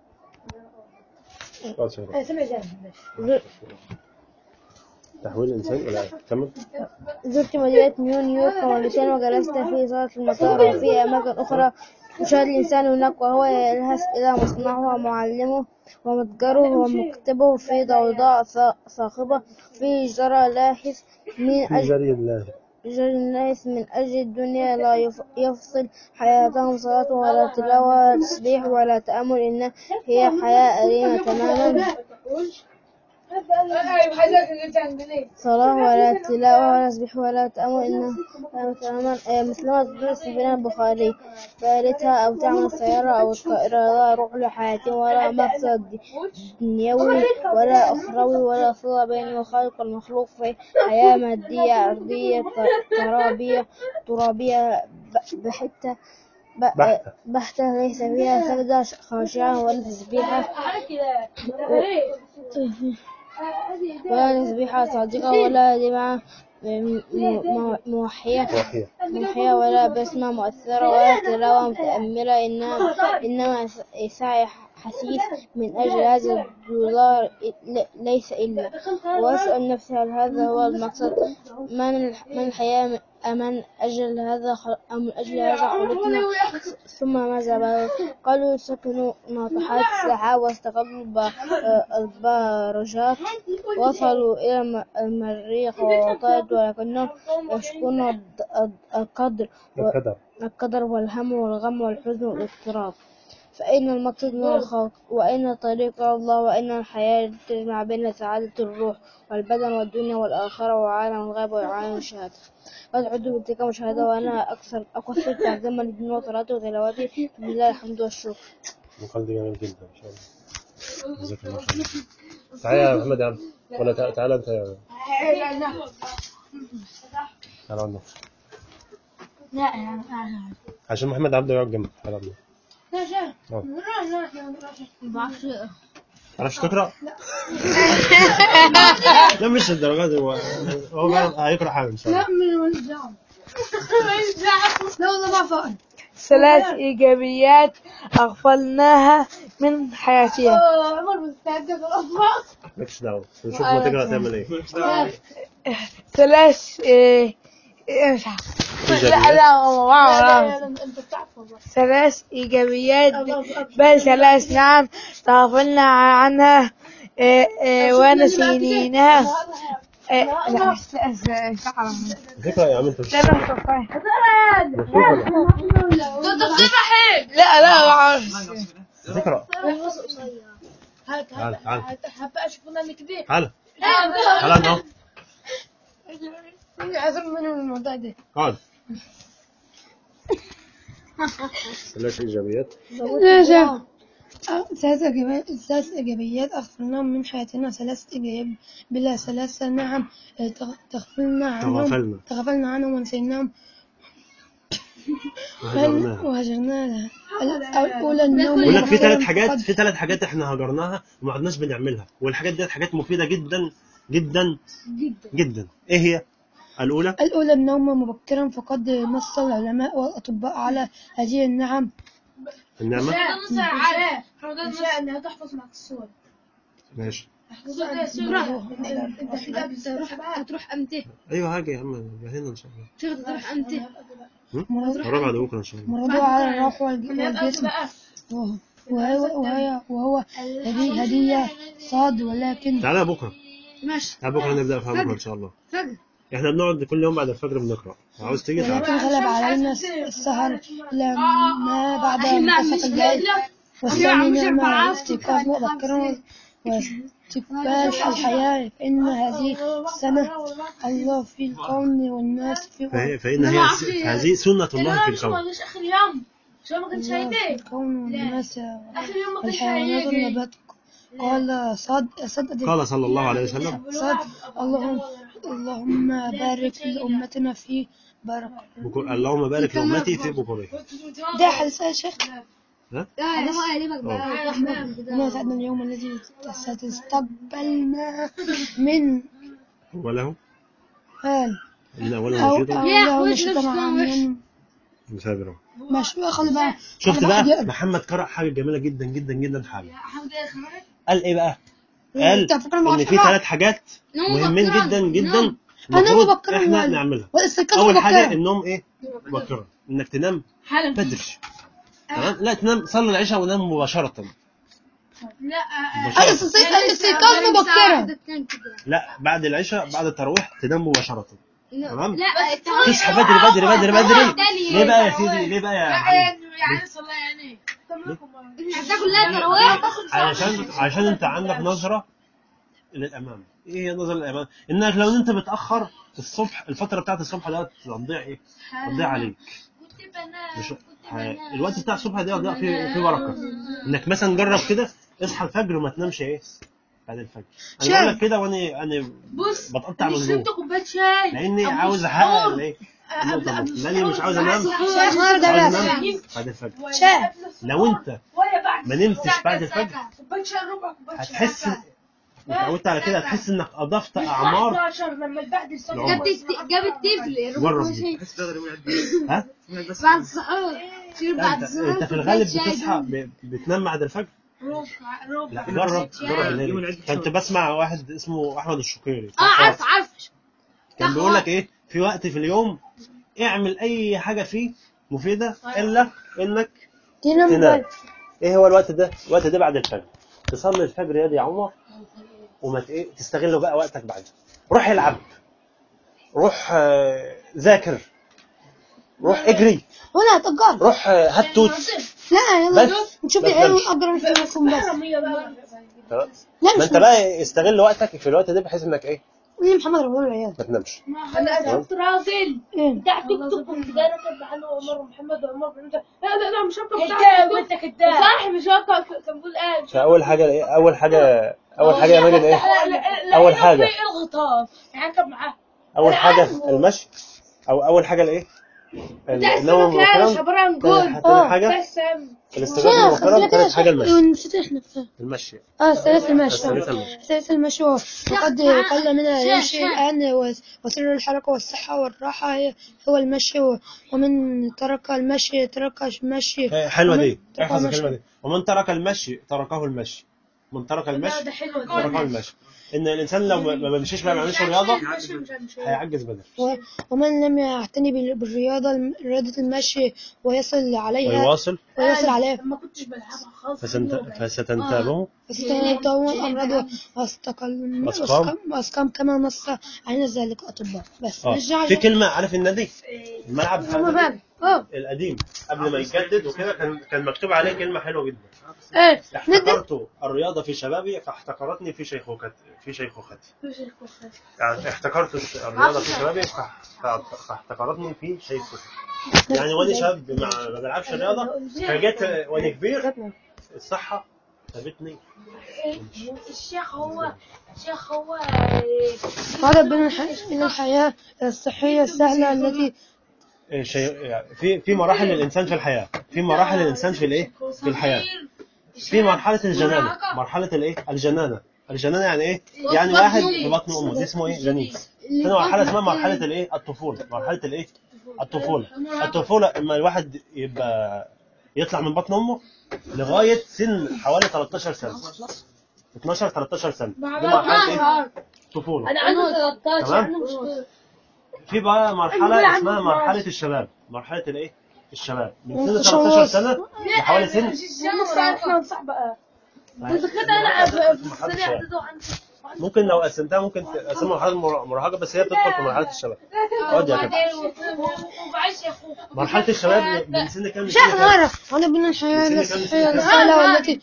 خلاص يا رب. زر- تحويل الانسان الى آلة. كمل زرت مدينة نيويورك مرتين وجلست في صالة المطار وفي أماكن أخرى يشاهد الإنسان هناك وهو يلهث إلى مصنعه ومعلمه ومتجره ومكتبه في ضوضاء صا- صاخبة في جرى لاهث من في أجل جري الله رجال الناس من أجل الدنيا لا يف- يفصل حياتهم صلاة ولا تلاوة ولا تسبيح ولا تأمل إنها هي حياة أليمة تماما صلاة ولا تلاوة ولا تسبيح ولا تأمل إنها أليمة تماما آه، مثلما تدرس في بين البخاري فارتها أو تعمل السيارة أو الطائرة لا روح لحياتهم ولا مقصد دنيوي ولا أخروي ولا صلة بين الخالق والمخلوق في حياة مادية أرضية ت- ترابية ترابية ب- بحتة ب- بحتة. بحتة ليس فيها سجدة خاشعة ولا تسبيحة ولا تسبيحة صادقة ولا دمعة م- م- موحية وحيه محية ولا بسمة مؤثرة ولا تلاوة متأملة إنما إنما سعي حثيث من أجل هذا الدولار ل- ليس إلا وأسأل نفسي هل هذا هو المقصد من الح- من الحياة أمن أجل هذا خل- أم من أجل هذا خلقنا ثم ماذا بعد قالوا سكنوا ناطحات السحاب واستقبلوا الب- البارجات وصلوا إلى الم- المريخ ووطأت ولكنهم يشكون الد- الد- القدر و- القدر القدر والهم والغم والحزن والاضطراب فأين المقصد من الخلق وأين طريق الله وأين الحياة التي تجمع بين سعادة الروح والبدن والدنيا والآخرة وعالم الغيب وعالم الشهادة قد عدت بتلك مشاهدة وأنا أكثر أكثر تعظيما للدين وصلاته وتلاوته لله الحمد والشكر مقال دي جميل جدا ان شاء الله جزاك الله خير تعالى يا محمد يا عم ولا تع- تعالى انت يا تعالى عندنا لا لا عشان محمد عبده يقعد جنبك تعالى عندنا لا شيخ آه. لا لا لا ما بعرفش تعرفش تقرا؟ لا مش الدرجات هو هو فعلا هيقرا حاجه ان شاء الله لا من وين لا والله ما فاهم ثلاث إيجابيات أغفلناها من حياتها عمر مستعد خلاص مالكش دعوه نشوف ما تقرا تعمل ايه ثلاث إيه إيه مش عارف لا إيجابيات. لا واو انت بتعرف والله ثلاث إيجابيات بل ثلاث نعم تغفلنا عنها إيه إيه ونسيناها إيه لا مش لا مش عارف. ذكرى يا عم انت مش لا لا مش عارف. ده تصريح حلو لا لا ما أعرف. ذكرى هات تعال تعال هبقى شوفنا اللي كده تعال تعال اهو عايزين منهم الموضوع ده اقعد ثلاث ايجابيات ماشي ثلاث إيجابيات ثلاث إيجابيات أغفلناهم من حياتنا ثلاث إيجابيات بلا ثلاثة نعم تغ- تغفلنا عنهم تغافلنا تغفلنا عنهم ونسيناهم وهجرناها. وهجرناها ال- الأولى النوم بقول لك في ثلاث المبكر حاجات فقد- في ثلاث حاجات احنا هجرناها وما عدناش بنعملها والحاجات ديت حاجات مفيده جدا جدا جدا ايه هي الاولى الأولى النوم مبكرا فقد نص العلماء والأطباء على هذه النعم النعمه نص على إنشاء إنها تحفظ معك الصور ماشي انت كده بتروح هتروح امتى؟ ايوه هاجي يا عم جاهزين ان شاء الله شيخ تروح امتى؟ قرب على بكره ان شاء الله مرضوه على الروح والج- والجسم وهو وهو وهي وهو هدي هدية صاد ولكن تعالى بكره ماشي تعالى بكره نبدا فيها بكره ان شاء الله فجر احنا بنقعد كل يوم بعد الفجر بنقرا عاوز تيجي ولكن تعالى غلب علينا السهر لما بعد منتصف الليل والثاني نعمة الاستيقاظ مبكرا واستقبال الحياة فإن هذه السنة الله في الكون والناس في فهي- فان هي س- هذه سنه الله في الكون مش آخر يوم شو ما كنت الله في شايفه الكون والناس آخر يوم ما كنت الحيوانات شايفه والنبات قال صد صد قال صلى الله عليه وسلم صد اللهم اللهم بارك لأمتنا في بركة بكر... اللهم بارك لامتي في بكورها ده حديث يا شيخ ها؟ ما سعدنا اليوم الذي ستستقبلنا من وله قال ان أو اوله نشيطا أو له نشيط معين مثابرا ماشي خلي بقى شفت أنا بقى بحكي- محمد قرأ حاجه جميله جدا جدا جدا حاجه قال ايه بقى قال أنت فاكر ان معرفش في بقى؟ ثلاث حاجات مهمين جدا جدا أنا المفروض مبكرا احنا وال- نعملها والاستيقاظ اول حاجه مبكرا النوم ايه مبكرا انك تنام بدري تمام لا تنام صلي العشاء ونام مباشره مباشرة. الاستيقاظ مبكرا لا بعد العشاء بعد التراويح تنام مباشره تمام لا تصحى بدري بدري بدري بدري ليه بقى يا سيدي ليه بقى يا معلم يعني صلى يعني هتاكل لها تراويح علشان عشان انت عندك نظره للامام ايه هي النظره للامام انك لو انت متاخر الصبح الفتره بتاعت الصبح ده هتضيع ايه هتضيع عليك مش ه- الوقت بتاع الصبح ده هتضيع فيه فيه بركه انك مثلا جرب كده اصحى الفجر وما تنامش ايه بعد الفجر انا بقول لك كده وانا انا بص بتقطع من مش جوه انت كوبايه شاي لاني عاوز احقق الايه النقطه دي لاني مش عاوز انام مش عاوز انام بعد الفجر لو انت ما نمتش بعد الفجر كوبايه شاي ربع كوبايه شاي هتحس اتعودت على كده هتحس انك اضفت اعمار عشان لما البعد لعمرك جاب الطفل جرب دي ها بعد السحور تصير لا، بعد انت السحور انت في الغالب بتصحى ب- بتنام بعد الفجر لا جرب جرب الليل كنت بسمع واحد اسمه احمد الشقيري اه عارف عارف كان بيقول لك ايه في وقت في اليوم اعمل اي حاجه فيه مفيده الا انك تنام تنام ايه هو الوقت ده الوقت ده بعد الفجر تصلي الفجر يا دي يا عمر وما ت- ايه تستغل بقى وقتك بعد روح العب روح آه، ذاكر روح اجري هنا هتأجر روح آه، هات توت لا يلا بس نشوف بس العيال بس. ونأجر فيكم بس تمام؟ لا ما مش انت بقى استغل وقتك في الوقت ده بحيث انك ايه مين محمد رمضان العيال ما تنامش انا شفت راجل ايه بتاع تيك توك كنت جاي راكب عنه عمر ومحمد وعمر بن لا لا لا مش هركب كداب وانت كداب صح مش هركب كان بيقول ايه فاول حاجه ايه اول حاجه اول حاجه يا ماجد ايه أول حاجة. الغطاس يعني اركب معاه اول حاجه المشي او اول حاجه الايه النوم مبكرا تاني حاجة الاستيقاظ مبكرا تالت حاجة المشي نسيت احنا المشي اه الثلاث المشي الثالث المشي الثلاث المشي وقد قل منها يمشي الآن و- وسر الحركة والصحة والراحة هي- هو المشي و- ومن ترك المشي ترك المشي إيه، حلوة دي ترك احفظ المشي. الكلمة دي ومن ترك المشي تركه المشي من ترك المشي تركه المشي ان الانسان لو ما ما بيمشيش ما بيعملش رياضة هيعجز بدنه و- ومن لم يعتني بال- بالرياضة الم- رياضة المشي ويصل عليها ويواصل ويصل عليها ما كنتش بلعبها خالص فسنت... فستنتابه فستنتهون الأمراض واستقل وأسقام. وأسقام كما نص علينا ذلك الأطباء بس اه نرجع في كلمة عارف النادي الملعب بتاع النادي اه القديم قبل ما يتجدد وكده كان كان مكتوب عليه كلمة حلوة جدا ايه ندي احتكرت الرياضة في شبابي فاحتكرتني في شيخوختي في شيخوختي يعني احتكرت الرياضة في شبابي فاح- فاحتكرتني في شيخوختي يعني وانا شاب مع ما بلعبش رياضة فجيت وانا كبير الصحة سابتني الشيخ هو الشيخ هو هذا بين الح- بين الحياة الصحية السهلة التي إيه شيء يعني في في مراحل الانسان في الحياه في مراحل الانسان في الايه في الحياه في مرحله الجنانه مرحله الايه الجنانه الجنانه يعني ايه يعني واحد في بطن امه دي اسمه ايه جنين ثاني مرحله اسمها مرحله الايه الطفوله مرحله الايه الطفوله الطفوله اما الواحد يبقى يطلع من بطن امه لغايه سن حوالي 13 سنه 12 13 سنه دي مرحله ايه الطفوله انا عندي 13 تمام. عندي مشكله في بقى مرحلة اسمها مرحلة الشباب مرحلة الايه؟ الشباب من سن 13 سنة لحوالي سن احنا صح بقى معلش، كده انا في مرحلة السنه الشباب. اعدادي وعندي ممكن لو قسمتها ممكن تقسمها مرحلة المر- المراهقة بس هي بتدخل في مرحلة الشباب اقعد يا كابتن وبعيش يا اخوك مرحلة الشباب من سن كام لسن شيخ كام؟ نعرف هذا بين الحياة من سن كام الصحية لسن كام؟ السهلة والتي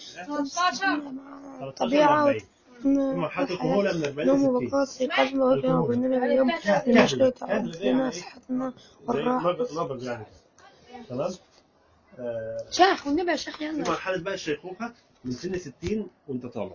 13 طبيعة ل 40 مرحلة الكهولة من 40 نوم ل 60 وبقاء استيقاظ وهكذا وبرنامج اليوم المشكلة تعودنا صحتنا والراحة نبض نبض يعني تمام؟ آه، شيخ والنبي يا شيخ في يلا مرحلة بقى الشيخوخة من سن 60 وانت طالع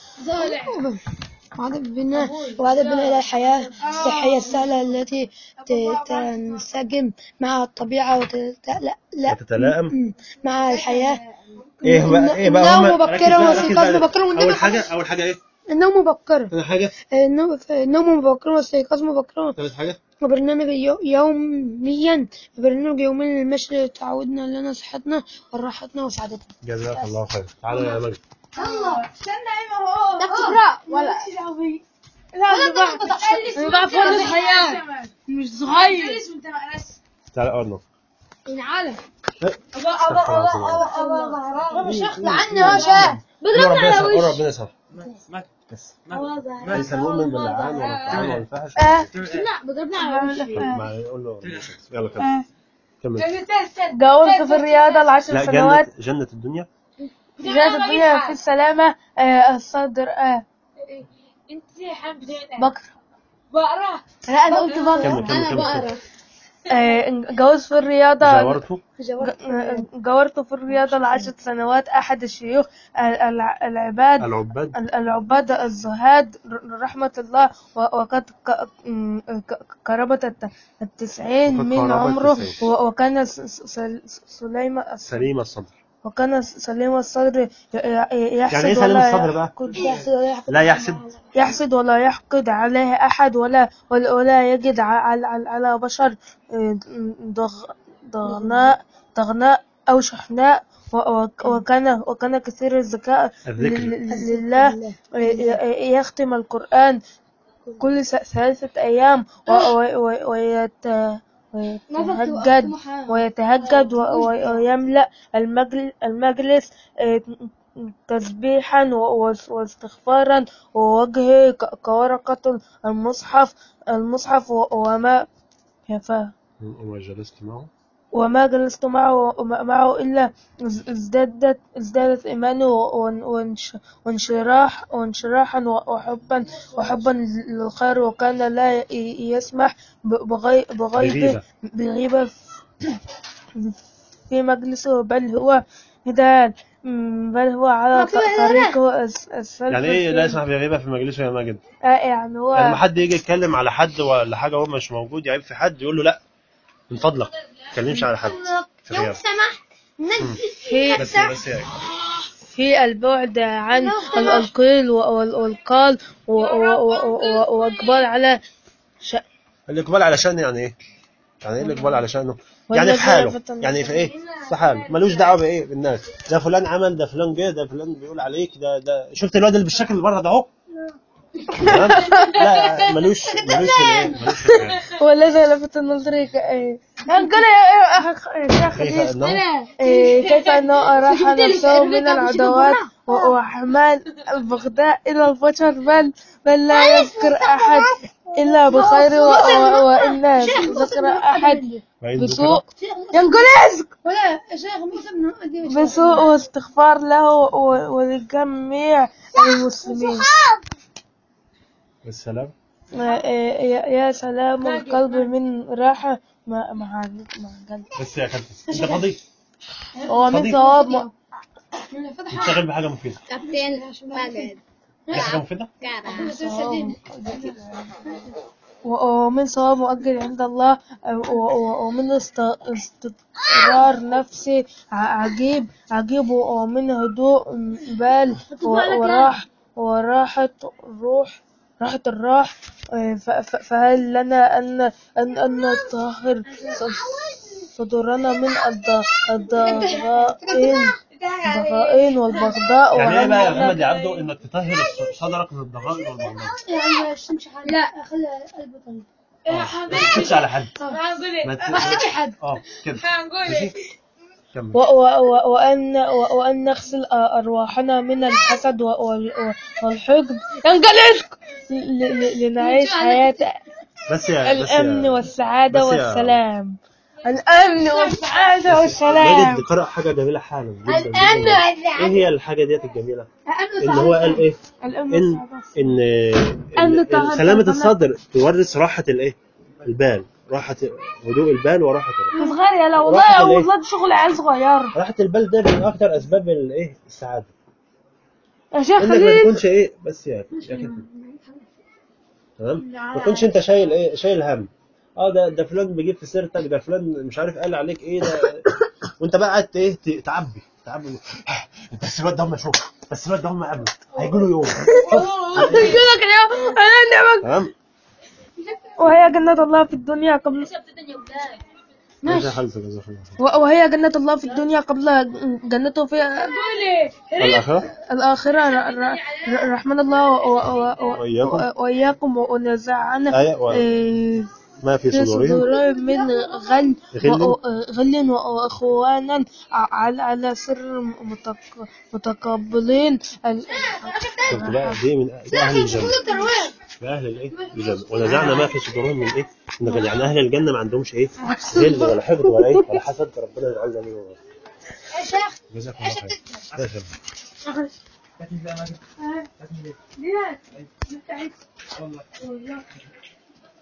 وهذا بنا وهذا بنا إلى الحياة الصحية السهلة التي ت- تنسجم مع الطبيعة وت... لا لا وتتلائم م- مع الحياة ايه بقى ايه بقى النوم هما- مبكرا ركز بقى- ركز واستيقاظ بقى. مبكرا والنبي اول حاجة اول حاجة ايه؟ النوم مبكرا ثاني حاجة النوم النوم مبكرا واستيقاظ مبكرا ثالث حاجة وبرنامج يو- يوميا برنامج يوميا للمشي تعودنا لنا صحتنا وراحتنا وسعادتنا جزاك الله خير تعالى يا مجد ده تقرأ ولا انا بقى فوق الحياه مش صغير تعالى اقعد ينعلم شيخ لعني هو شاه ربنا يسهل قول ربنا يسهل مك بس ليس المؤمن باللعان ولا الطعان ولا الفاحش لا بضربنا على وشي ما يقول له يلا كمل كمل جاوبت في الرياضة العشر لا سنوات جنة جنة الدنيا جاءت الدنيا في السلامة آه، الصدر آه، انت يا حبيبي بكر بقرا لا أنا قلت بكر كمل كمل كمل كمل. آه، جوز في الرياضة جاورته ج- جاورت في الرياضة العشر سنوات أحد الشيوخ ال- الع- العباد العباد ال- العباد الزهاد ر- رحمة الله و- وقد ك- م- ك- قرابة الت- التسعين وقد من قارب عمره التسعين. و- وكان س- س- سل- سليم سليم الصدر وكان سليم الصدر ي- ي- يحسد يعني ايه سليم ولا الصدر بقى؟ يحقد يحسد ولا يحقد لا يحسد يحسد ولا يحقد عليه أحد ولا ولا, ولا يجد على, على, على بشر آه، ضغ ضغناء ضغناء أو شحناء و- و- وكان وكان كثير الذكاء الذكر. ل- ل- لله آه، ي- يختم القرآن كل س- ثلاثة أيام و- و- و- ويت ويتهجد ويتهجد و- و- ويملأ المجل- المجلس آه، تسبيحا و- و- واستغفارا ووجهه ك- كورقة المصحف المصحف و- وما ف- وما جلست معه وما جلست معه معه إلا از- ازدادت ازدادت إيمانه وان- وانش- وانشراح وانشراحا وحبا وحبا للخير وكان لا ي- يسمح ب- بغي- بغيبه بغيبة. بغيبة في مجلسه بل هو هدال بل هو على ط- طريقه الس- السلف يعني ايه لا في- يسمح بغيبة في مجلسه يا ماجد آه، يعني هو يعني لما حد يجي يتكلم على حد ولا حاجة وهو مش موجود يعيب في حد يقول له لا من فضلك ما تتكلمش على حد في غياب في بس بس يعني في البعد عن ال- القيل وال- والقال و- و- و- و- وإقبال على ش... الاقبال على شأنه يعني ايه؟ يعني ايه الاقبال على شأنه؟ يعني والذي في حاله لفت النظر. يعني في ايه؟ في حاله ملوش دعوه بايه بالناس ده فلان عمل ده فلان جه ده فلان بيقول عليك ده ده شفت الواد اللي بالشكل اللي بره ده اهو تمام؟ لا ملوش ملوش في الايه؟ ملوش في الكلام. والذي لفت النظر ك- إيه. نقول يا أخ يا أخ كيف انه إيه، كيف أنه أراح نفسه من العدوات و- وحمال البغضاء إلى البشر بل بل لا يذكر أحد إلا بخير و- و- وإن ذكر أحد بعدين بسوء ذكر. ينقل يزك ولا يا شيخ مثل بسوء واستغفار له و- ولجميع المسلمين والسلام إيه، يا يا سلام القلب من راحة مع مع مع قلب بس يا كابتن انت فاضي؟ ومن صديق. ثواب م- تشتغل بحاجه مفيده كابتن بلد دي حاجه مفيده؟ و- ومن ثواب مؤجل عند الله و- و- ومن است- استقرار نفسي ع- عجيب عجيب ومن هدوء بال و- وراح وراحة الروح راحة الراح ف- ف- فهل لنا أن أن أن نطهر ص- صدورنا من الض- الضغائن الضغائن والبغضاء يعني ايه بقى يا وهل محمد لنا يا عبدو انك تطهر الص- صدرك من الضغائن والبغضاء يعني الشمس حالي لا خلي قلبي طيب اه ما تسكتش على حد ما ت- حد اه كده ماشي كمل و- و- و- وأن و- وأن نغسل أرواحنا من الحسد و- وال- والحقد ينقلق ل- ل- لنعيش حياة بس يا بس الأمن يا والسعادة بس يا- والسلام الأمن والسعادة والسلام ماجد قرأ حاجة جميلة حالا جدا جدا ايه هي الحاجة ديت الجميلة؟ ان هو قال ايه؟ الأمن ان والسعادة ان أن إن تهدى سلامة البلد. الصدر تورث راحة الايه؟ البال راحة هدوء البال وراحة الروح صغير يا لا راحة والله الإيه؟ والله دي شغل عيال صغير راحة البال ده من أكتر أسباب الايه؟ السعادة يا شيخ انك ما خليل تكونش ايه بس يا يا كده تمام ما تكونش انت شايل ايه شايل هم اه ده ده فلان بيجيب في سيرتك ده فلان مش عارف قال عليك ايه ده وانت بقى قعدت ايه ت- تعبي تعبي بس الواد ده هم يشوف بس الواد ده هم قبل هيجي له يوم تمام وهي جنة الله في الدنيا قبل ماشي يا خالد جزاك الله خير. و- وهي جنة الله في الدنيا قبل جنته في الآخرة الآخرة ر- ر- ر- رحمن الله و- و- و- وإياكم. و- وإياكم ونزعنا آية و- إيه، ما في في صدورهم صدورهم من غل غل. و- غل وإخوانا على على سر متق- متقبلين ال- شفت بقى دي من دي أهل الجنة دي أهل الإيه الجنة ونزعنا ما في صدورهم من إيه من غل يعني أهل الجنة ما عندهمش إيه غل ولا حقد ولا إيه ولا حسد ربنا يجعلنا منهم يا شيخ جزاك الله خير ماشي يا شباب. لكن زي ما قلت لكن ليه؟ ليه؟ والله